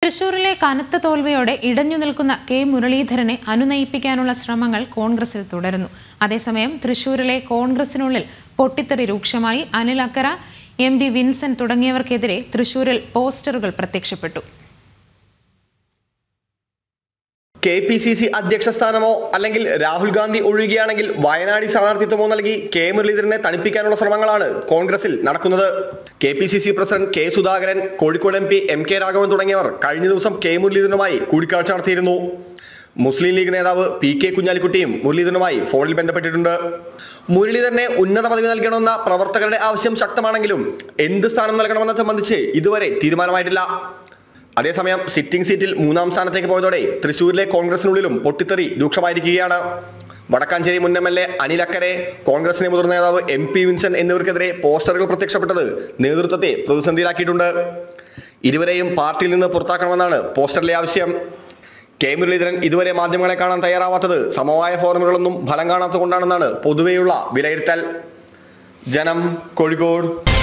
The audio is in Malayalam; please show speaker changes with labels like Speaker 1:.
Speaker 1: തൃശൂരിലെ കനത്ത തോൽവിയോടെ ഇടഞ്ഞു നിൽക്കുന്ന കെ മുരളീധരനെ അനുനയിപ്പിക്കാനുള്ള ശ്രമങ്ങൾ കോൺഗ്രസിൽ തുടരുന്നു അതേസമയം തൃശൂരിലെ കോൺഗ്രസിനുള്ളിൽ പൊട്ടിത്തെറി രൂക്ഷമായി അനിൽ അക്കര എം ഡി വിൻസെന്റ് തുടങ്ങിയവർക്കെതിരെ തൃശൂരിൽ പോസ്റ്ററുകൾ പ്രത്യക്ഷപ്പെട്ടു
Speaker 2: കെ പി സി സി അധ്യക്ഷ സ്ഥാനമോ അല്ലെങ്കിൽ രാഹുൽ ഗാന്ധി ഒഴിയുകയാണെങ്കിൽ വയനാടി സ്ഥാനാർത്ഥിത്വമോ നൽകി കെ മുരളീധരനെ തണുപ്പിക്കാനുള്ള ശ്രമങ്ങളാണ് കോൺഗ്രസിൽ നടക്കുന്നത് K P C C president K Sudhakaran Kozhikode M P M K Raghavan തുടങ്ങിയവർ കഴിഞ്ഞ ദിവസം കെ മുരളീധരനുമായി കൂടിക്കാഴ്ച നടത്തിയിരുന്നു മുസ്ലിം ലീഗ് നേതാവ് പി കെ കുഞ്ഞാലിക്കുട്ടിയും മുരളീധരനുമായി ഫോണിൽ ബന്ധപ്പെട്ടിട്ടുണ്ട് മുരളീധരനെ ഉന്നത പദവി നൽകണമെന്ന പ്രവർത്തകരുടെ ആവശ്യം ശക്തമാണെങ്കിലും എന്ത് സ്ഥാനം നൽകണമെന്നത് സംബന്ധിച്ച് ഇതുവരെ തീരുമാനമായിട്ടില്ല അതേസമയം സിറ്റിംഗ് സീറ്റിൽ മൂന്നാം സ്ഥാനത്തേക്ക് പോയതോടെ തൃശൂരിലെ കോൺഗ്രസിനുള്ളിലും പൊട്ടിത്തെറി രൂക്ഷമായിരിക്കുകയാണ് വടക്കാഞ്ചേരി മുൻ എം എൽ എ അനിലക്കരെ കോൺഗ്രസിനെ മുതിർന്ന നേതാവ് എം പി വിൻസൻ എന്നിവർക്കെതിരെ പോസ്റ്ററുകൾ പ്രത്യക്ഷപ്പെട്ടത് നേതൃത്വത്തെ പ്രതിസന്ധിയിലാക്കിയിട്ടുണ്ട് ഇരുവരെയും പാർട്ടിയിൽ നിന്ന് പുറത്താക്കണമെന്നാണ് പോസ്റ്ററിലെ ആവശ്യം കെ മുരളീധരൻ ഇതുവരെ മാധ്യമങ്ങളെ കാണാൻ തയ്യാറാവാത്തത് സമവായ ഫോറമുകളൊന്നും ഫലം കാണാത്തതുകൊണ്ടാണെന്നാണ് പൊതുവെയുള്ള വിലയിരുത്തൽ ജനം കോഴിക്കോട്